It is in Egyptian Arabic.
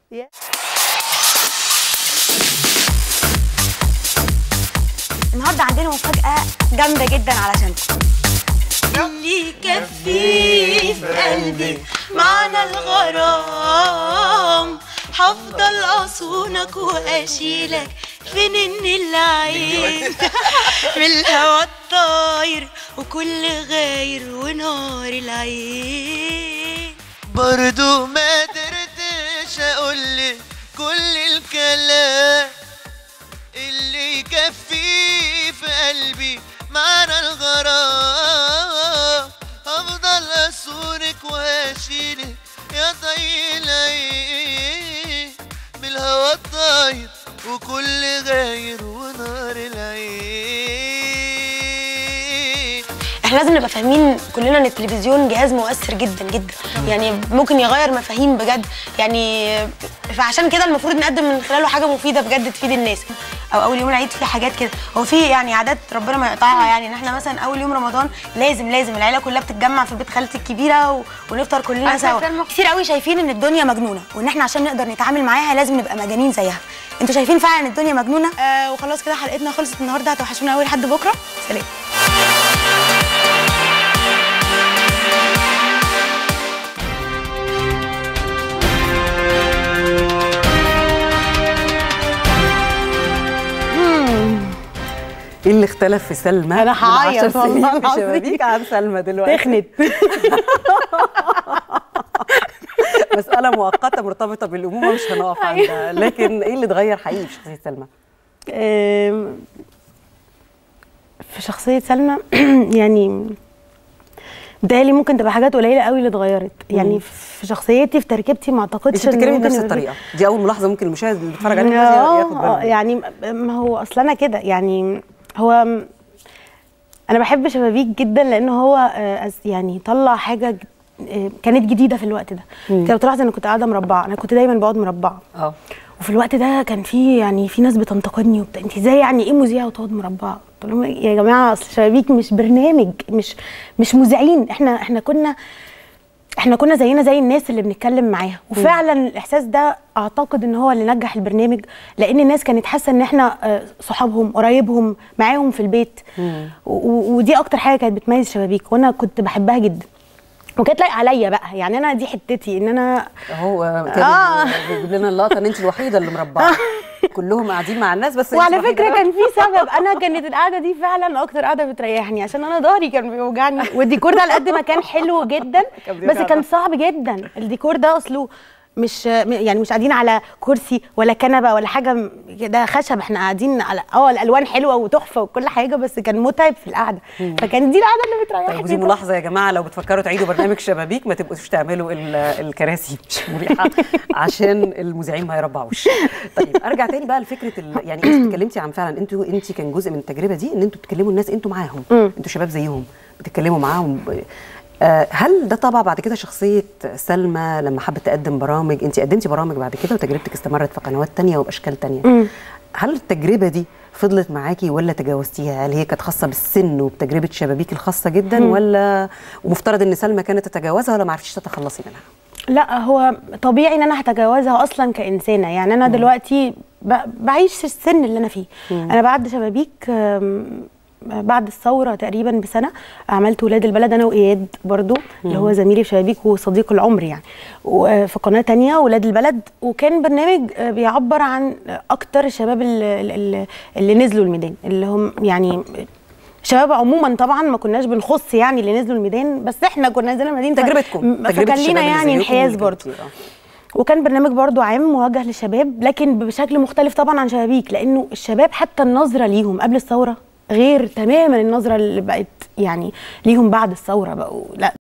النهارده عندنا مفاجأة جامدة جدا علشانكم اللي يكفي في قلبي معنى الغرام هفضل اصونك واشيلك في نن العين من الهوا الطاير وكل غاير ونار العين برضو ما قدرتش اقول كل الكلام اللي يكفي في قلبي معنى الغرام هفضل اسورك واشيلك يا ضي العين من الهوا الطاير وكل غاير ونار العين احنا لازم نبقى فاهمين كلنا ان التلفزيون جهاز مؤثر جدا جدا يعني ممكن يغير مفاهيم بجد يعني فعشان كده المفروض نقدم من خلاله حاجه مفيده بجد تفيد الناس او اول يوم العيد في حاجات كده هو في يعني عادات ربنا ما يقطعها يعني ان احنا مثلا اول يوم رمضان لازم لازم العيله كلها بتتجمع في بيت خالتي الكبيره و... ونفطر كلنا سوا كتير قوي شايفين ان الدنيا مجنونه وان احنا عشان نقدر نتعامل معاها لازم نبقى مجانين زيها انتوا شايفين فعلا ان الدنيا مجنونه آه وخلاص كده حلقتنا خلصت النهارده هتوحشونا قوي لحد بكره سلام ايه اللي اختلف في سلمى أنا من عشر هعيط والله سنين في العظيم. شبابيك عن سلمى دلوقتي تخنت مسألة مؤقتة مرتبطة بالأمومة مش هنقف عندها لكن ايه اللي اتغير حقيقي في شخصية سلمى؟ آم، في شخصية سلمى يعني بتهيألي ممكن تبقى حاجات قليلة قوي اللي اتغيرت يعني في شخصيتي في تركيبتي ما اعتقدش انت بتتكلمي ممكن بنفس يبقى في- الطريقة دي أول ملاحظة ممكن المشاهد اللي بيتفرج علينا آه، ياخد آه، باله يعني ما هو اصل انا كده يعني هو انا بحب شبابيك جدا لان هو آه، أس- يعني طلع حاجه ج- آه، كانت جديده في الوقت ده انت لو تلاحظ انا كنت قاعده مربعه انا كنت دايما بقعد مربعه اه وفي الوقت ده كان في يعني في ناس بتنتقدني وبتاع انت ازاي يعني ايه مذيعه وتقعد مربعه قلت لهم يا جماعه اصل شبابيك مش برنامج مش مش مذيعين احنا احنا كنا احنا كنا زينا زي الناس اللي بنتكلم معاها وفعلا الاحساس ده اعتقد ان هو اللي نجح البرنامج لان الناس كانت حاسه ان احنا آه، صحابهم قرايبهم معاهم في البيت و- و- ودي اكتر حاجه كانت بتميز شبابيك وانا كنت بحبها جدا وكانت لايقه عليا بقى يعني انا دي حتتي ان انا اهو آه، كان آه. بيجيب لنا اللقطة ان انت الوحيدة اللي مربعة كلهم قاعدين مع الناس بس أنت وعلى الوحيدة. فكره كان في سبب انا كانت القعده دي فعلا اكتر قعده بتريحني عشان انا ظهري كان بيوجعني والديكور ده على قد ما كان حلو جدا كان بس بيوجع كان ظهري. صعب جدا الديكور ده اصله مش يعني مش قاعدين على كرسي ولا كنبه ولا حاجه م- ده خشب احنا قاعدين على اه الالوان حلوه وتحفه وكل حاجه بس كان متعب في القعده فكانت دي القعده اللي طيب ودي بتريحني ملاحظة يا جماعة لو بتفكروا تعيدوا برنامج شبابيك ما تبقوش تعملوا ال- الكراسي مش مريحة عشان المذيعين ما يربعوش. طيب ارجع تاني بقى لفكرة ال... يعني انت اتكلمتي عن فعلا انتوا انت كان جزء من التجربة دي ان انتوا بتكلموا الناس انتوا معاهم انتوا شباب زيهم بتتكلموا معاهم ب- آه، هل ده طبع بعد كده شخصية سلمى لما حبت تقدم برامج انت قدمتي برامج بعد كده وتجربتك استمرت في قنوات تانية وبأشكال تانية هل التجربة دي فضلت معاكي ولا تجاوزتيها هل هي كانت خاصة بالسن وبتجربة شبابيك الخاصة جدا ولا ومفترض ان سلمى كانت تتجاوزها ولا ما عرفتيش تتخلصي منها لا هو طبيعي ان انا هتجاوزها اصلا كانسانه يعني انا دلوقتي ب- بعيش السن اللي انا فيه انا بعد شبابيك آم، بعد الثوره تقريبا بسنه عملت ولاد البلد انا واياد برضو اللي هو زميلي في شبابيك وصديق العمر يعني وفي قناه تانية ولاد البلد وكان برنامج آه، بيعبر عن اكتر الشباب اللي, اللي, اللي نزلوا الميدان اللي هم يعني شباب عموما طبعا ما كناش بنخص يعني اللي نزلوا الميدان بس احنا كنا نزلنا الميدان ف- تجربتكم م- تجربة فكان الشباب لينا اللي يعني زيكم انحياز واللي برضه كتير، آه. وكان برنامج برضو عام موجه للشباب لكن بشكل مختلف طبعا عن شبابيك لانه الشباب حتى النظره ليهم قبل الثوره غير تماما النظره اللي بقت يعني ليهم بعد الثوره بقوا لا